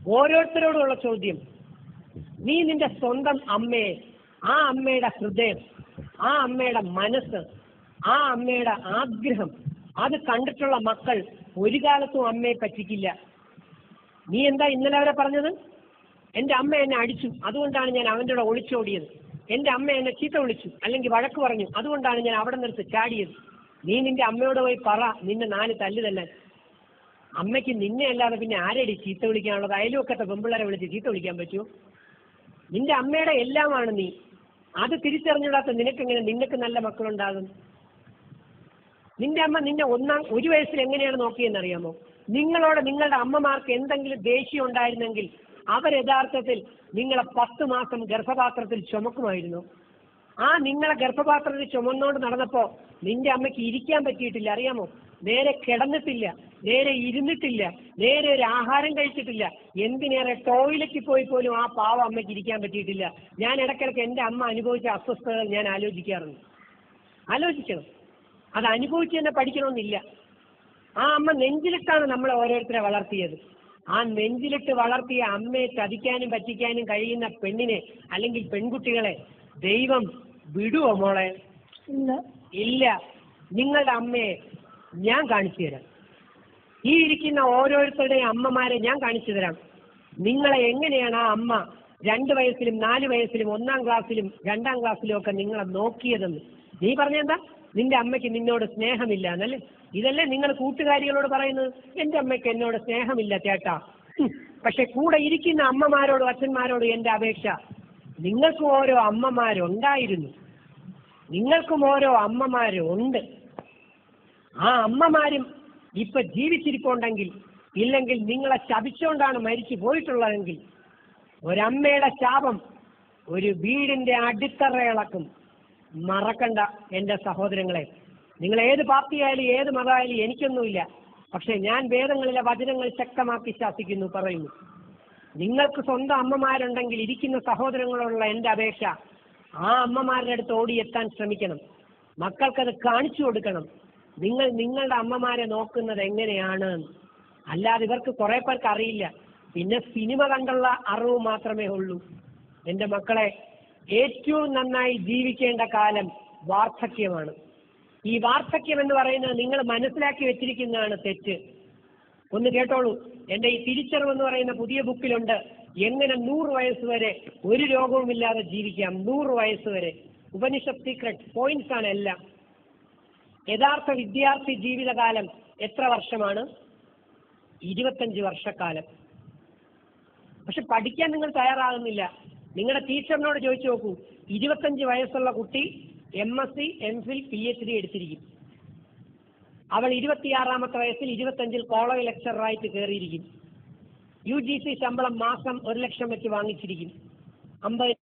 ഓരോരുത്തരോടുള്ള ചോദ്യം നീ നിന്റെ സ്വന്തം അമ്മയെ ആ അമ്മയുടെ ഹൃദയം ആ അമ്മയുടെ മനസ്സ് ആ അമ്മയുടെ ആഗ്രഹം അത് കണ്ടിട്ടുള്ള മക്കൾ ഒരു കാലത്തും അമ്മയെ പറ്റിക്കില്ല നീ എന്താ ഇന്നലെ വരെ പറഞ്ഞത് എന്റെ അമ്മ എന്നെ അടിച്ചു അതുകൊണ്ടാണ് ഞാൻ അവന്റെ കൂടെ ഒളിച്ചോടിയത് എന്റെ അമ്മ എന്നെ ചീത്ത വിളിച്ചു അല്ലെങ്കിൽ വഴക്ക് പറഞ്ഞു അതുകൊണ്ടാണ് ഞാൻ അവിടെ നിർത്ത് ചാടിയത് നീ നിന്റെ അമ്മയോട് പോയി പറ നിന്നെ നാല് തല്ല് തല്ലാൻ അമ്മയ്ക്ക് നിന്നെ അല്ലാതെ പിന്നെ ആരെടി ചീത്ത വിളിക്കാനുള്ളത് അയൽവക്കത്തെ പെമ്പിള്ളേരെ വിളിച്ച് ചീത്ത വിളിക്കാൻ പറ്റുമോ നിന്റെ അമ്മയുടെ എല്ലാമാണ് നീ അത് തിരിച്ചറിഞ്ഞിടാത്ത നിനക്കെങ്ങനെ നിനക്ക് നല്ല മക്കളുണ്ടാകും നിന്റെ അമ്മ നിന്നെ ഒന്നാം ഒരു വയസ്സിൽ എങ്ങനെയാണ് നോക്കിയെന്നറിയാമോ നിങ്ങളോട് നിങ്ങളുടെ അമ്മമാർക്ക് എന്തെങ്കിലും ദേഷ്യം ഉണ്ടായിരുന്നെങ്കിൽ അവർ യഥാർത്ഥത്തിൽ നിങ്ങളെ പത്ത് മാസം ഗർഭപാത്രത്തിൽ ചുമക്കുമായിരുന്നു ആ നിങ്ങളെ ഗർഭപാത്രത്തിൽ ചുമന്നോണ്ട് നടന്നപ്പോ നിന്റെ അമ്മയ്ക്ക് ഇരിക്കാൻ പറ്റിയിട്ടില്ല അറിയാമോ നേരെ കിടന്നിട്ടില്ല നേരെ ഇരുന്നിട്ടില്ല നേരെ ഒരു ആഹാരം കഴിച്ചിട്ടില്ല എന്തിനേറെ ടോയ്ലറ്റിൽ പോയി പോലും ആ പാവ അമ്മയ്ക്ക് ഇരിക്കാൻ പറ്റിയിട്ടില്ല ഞാൻ ഇടയ്ക്കിടയ്ക്ക് എന്റെ അമ്മ അനുഭവിച്ച അസ്വസ്ഥതകൾ ഞാൻ ആലോചിക്കാറുണ്ട് ആലോചിക്കണം അത് അനുഭവിച്ച് തന്നെ പഠിക്കണമെന്നില്ല ആ അമ്മ നെഞ്ചിലിട്ടാണ് നമ്മളെ ഓരോരുത്തരെ വളർത്തിയത് ആ നെഞ്ചിലിട്ട് വളർത്തിയ അമ്മയെ ചതിക്കാനും പറ്റിക്കാനും കഴിയുന്ന പെണ്ണിനെ അല്ലെങ്കിൽ പെൺകുട്ടികളെ ദൈവം വിടുവോ മോളെ ഇല്ല ഇല്ല നിങ്ങളുടെ അമ്മയെ ഞാൻ കാണിച്ചു തരാം ഈ ഇരിക്കുന്ന ഓരോരുത്തരുടെയും അമ്മമാരെ ഞാൻ കാണിച്ചു തരാം നിങ്ങളെ എങ്ങനെയാണ് ആ അമ്മ രണ്ട് വയസ്സിലും നാല് വയസ്സിലും ഒന്നാം ക്ലാസ്സിലും രണ്ടാം ക്ലാസ്സിലും ഒക്കെ നിങ്ങളെ നോക്കിയതെന്ന് നീ പറഞ്ഞെന്താ നിന്റെ അമ്മയ്ക്ക് നിന്നോട് സ്നേഹമില്ല എന്നല്ലേ ഇതല്ലേ നിങ്ങൾ കൂട്ടുകാരികളോട് പറയുന്നത് എന്റെ അമ്മയ്ക്ക് എന്നോട് സ്നേഹമില്ല ചേട്ടാ ഹും. പക്ഷെ കൂടെ ഇരിക്കുന്ന അമ്മമാരോടും അച്ഛന്മാരോടും എന്റെ അപേക്ഷ നിങ്ങൾക്കും ഓരോ അമ്മമാരുണ്ടായിരുന്നു നിങ്ങൾക്കും ഓരോ അമ്മമാരുണ്ട് ആ അമ്മമാരും ഇപ്പൊ ജീവിച്ചിരിപ്പുണ്ടെങ്കിൽ ഇല്ലെങ്കിൽ നിങ്ങളെ ശപിച്ചുകൊണ്ടാണ് മരിച്ചു പോയിട്ടുള്ളതെങ്കിൽ ഒരമ്മയുടെ ശാപം ഒരു വീടിന്റെ അടിത്തറ ഇളക്കും മറക്കണ്ട എന്റെ സഹോദരങ്ങളെ നിങ്ങൾ ഏത് പാർട്ടിയായാലും ഏത് മതമായാലും എനിക്കൊന്നുമില്ല പക്ഷെ ഞാൻ വേദങ്ങളിലെ വചനങ്ങൾ ശക്തമാക്കി ശാസിക്കുന്നു പറയുന്നു നിങ്ങൾക്ക് സ്വന്തം അമ്മമാരുണ്ടെങ്കിൽ ഇരിക്കുന്ന സഹോദരങ്ങളോടുള്ള എന്റെ അപേക്ഷ ആ അമ്മമാരുടെ അടുത്ത് ഓടിയെത്താൻ ശ്രമിക്കണം മക്കൾക്കത് കാണിച്ചു കൊടുക്കണം നിങ്ങൾ നിങ്ങളുടെ അമ്മമാരെ നോക്കുന്നത് എങ്ങനെയാണ് അല്ലാതെ ഇവർക്ക് കുറെ പേർക്ക് അറിയില്ല പിന്നെ സിനിമ കണ്ടുള്ള അറിവ് മാത്രമേ ഉള്ളൂ എന്റെ മക്കളെ ഏറ്റവും നന്നായി ജീവിക്കേണ്ട കാലം വാർദ്ധക്യമാണ് ഈ വാർദ്ധക്യം എന്ന് പറയുന്നത് നിങ്ങൾ മനസ്സിലാക്കി വെച്ചിരിക്കുന്നതാണ് തെറ്റ് ഒന്ന് കേട്ടോളൂ എന്റെ ഈ തിരിച്ചറിവ് എന്ന് പറയുന്ന പുതിയ ബുക്കിലുണ്ട് എങ്ങനെ നൂറ് വയസ്സ് വരെ ഒരു രോഗവുമില്ലാതെ ജീവിക്കാം നൂറ് വയസ്സ് വരെ ഉപനിഷത്ത് സീക്രട്ട് പോയിന്റ്സ് ആണ് എല്ലാം യഥാർത്ഥ വിദ്യാർത്ഥി ജീവിതകാലം എത്ര വർഷമാണ് ഇരുപത്തഞ്ച് വർഷക്കാലം പക്ഷെ പഠിക്കാൻ നിങ്ങൾ തയ്യാറാകുന്നില്ല നിങ്ങളുടെ ടീച്ചറിനോട് ചോദിച്ചു നോക്കൂ ഇരുപത്തഞ്ച് വയസ്സുള്ള കുട്ടി M S C M Phil P H D എടുത്തിരിക്കും അവൾ ഇരുപത്തിയാറാമത്തെ വയസ്സിൽ ഇരുപത്തഞ്ചിൽ കോളേജ് ലെക്ചറായിട്ട് കയറിയിരിക്കും യു ജി സി ശമ്പളം മാസം ഒരു ലക്ഷം വെച്ച് വാങ്ങിച്ചിരിക്കും അമ്പത്